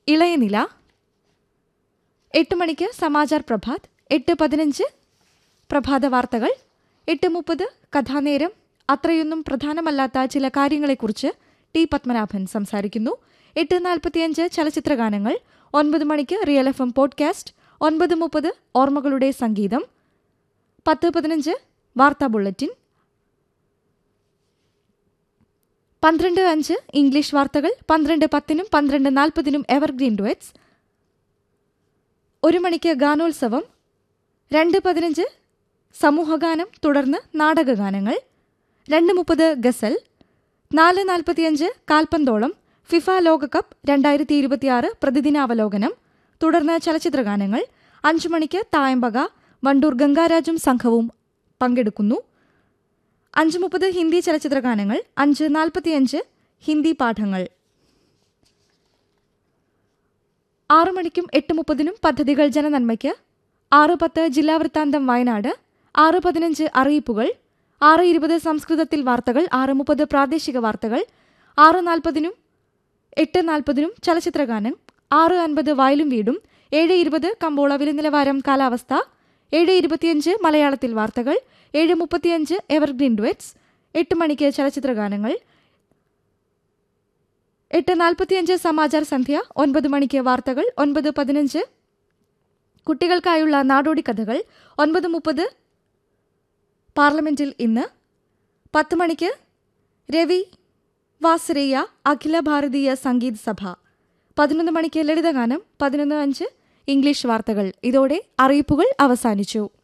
ഇളയനില എട്ട് മണിക്ക് സമാചാർ പ്രഭാത് എട്ട് പതിനഞ്ച് പ്രഭാത വാർത്തകൾ എട്ട് മുപ്പത് കഥാനേരം അത്രയൊന്നും പ്രധാനമല്ലാത്ത ചില കാര്യങ്ങളെക്കുറിച്ച് ടി പത്മനാഭൻ സംസാരിക്കുന്നു എട്ട് നാൽപ്പത്തിയഞ്ച് ചലച്ചിത്രഗാനങ്ങൾ ഒൻപത് മണിക്ക് റിയൽ എഫ് എം പോഡ്കാസ്റ്റ് ഒൻപത് മുപ്പത് ഓർമ്മകളുടെ സംഗീതം പത്ത് പതിനഞ്ച് വാർത്താ ബുള്ളറ്റിൻ പന്ത്രണ്ട് അഞ്ച് ഇംഗ്ലീഷ് വാർത്തകൾ പന്ത്രണ്ട് പത്തിനും പന്ത്രണ്ട് നാൽപ്പതിനും എവർഗ്രീൻ ഡുവറ്റ്സ് ഒരു മണിക്ക് ഗാനോത്സവം രണ്ട് പതിനഞ്ച് സമൂഹഗാനം തുടർന്ന് നാടകഗാനങ്ങൾ രണ്ട് മുപ്പത് ഗസൽ നാല് നാൽപ്പത്തിയഞ്ച് കാൽപന്തോളം ഫിഫ ലോകകപ്പ് രണ്ടായിരത്തി ഇരുപത്തിയാറ് പ്രതിദിനാവലോകനം തുടർന്ന് ചലച്ചിത്രഗാനങ്ങൾ അഞ്ചു മണിക്ക് തായമ്പക വണ്ടൂർ ഗംഗാരാജും സംഘവും പങ്കെടുക്കുന്നു അഞ്ച് മുപ്പത് ഹിന്ദി ചലച്ചിത്രഗാനങ്ങൾ അഞ്ച് നാൽപ്പത്തിയഞ്ച് ഹിന്ദി പാഠങ്ങൾ ആറു മണിക്കും എട്ട് മുപ്പതിനും പദ്ധതികൾ ജനനന്മയ്ക്ക് ആറ് പത്ത് ജില്ലാ വൃത്താന്തം വയനാട് ആറ് പതിനഞ്ച് അറിയിപ്പുകൾ ആറ് ഇരുപത് സംസ്കൃതത്തിൽ വാർത്തകൾ ആറ് മുപ്പത് പ്രാദേശിക വാർത്തകൾ ആറ് നാൽപ്പതിനും എട്ട് നാൽപ്പതിനും ചലച്ചിത്രഗാനം ആറ് അൻപത് വയലും വീടും ഏഴ് ഇരുപത് കമ്പോള വില നിലവാരം കാലാവസ്ഥ ഏഴ് ഇരുപത്തിയഞ്ച് മലയാളത്തിൽ വാർത്തകൾ ഏഴ് മുപ്പത്തിയഞ്ച് എവർഗ്രീൻ ഡുവറ്റ്സ് എട്ട് മണിക്ക് ചലച്ചിത്രഗാനങ്ങൾ എട്ട് നാൽപ്പത്തിയഞ്ച് സമാചാർ സന്ധ്യ ഒൻപത് മണിക്ക് വാർത്തകൾ ഒൻപത് പതിനഞ്ച് കുട്ടികൾക്കായുള്ള നാടോടി കഥകൾ ഒൻപത് മുപ്പത് പാർലമെന്റിൽ ഇന്ന് പത്ത് മണിക്ക് രവി വാസരയ്യ അഖില ഭാരതീയ സംഗീത് സഭ പതിനൊന്ന് മണിക്ക് ലളിതഗാനം പതിനൊന്ന് അഞ്ച് ഇംഗ്ലീഷ് വാർത്തകൾ ഇതോടെ അറിയിപ്പുകൾ അവസാനിച്ചു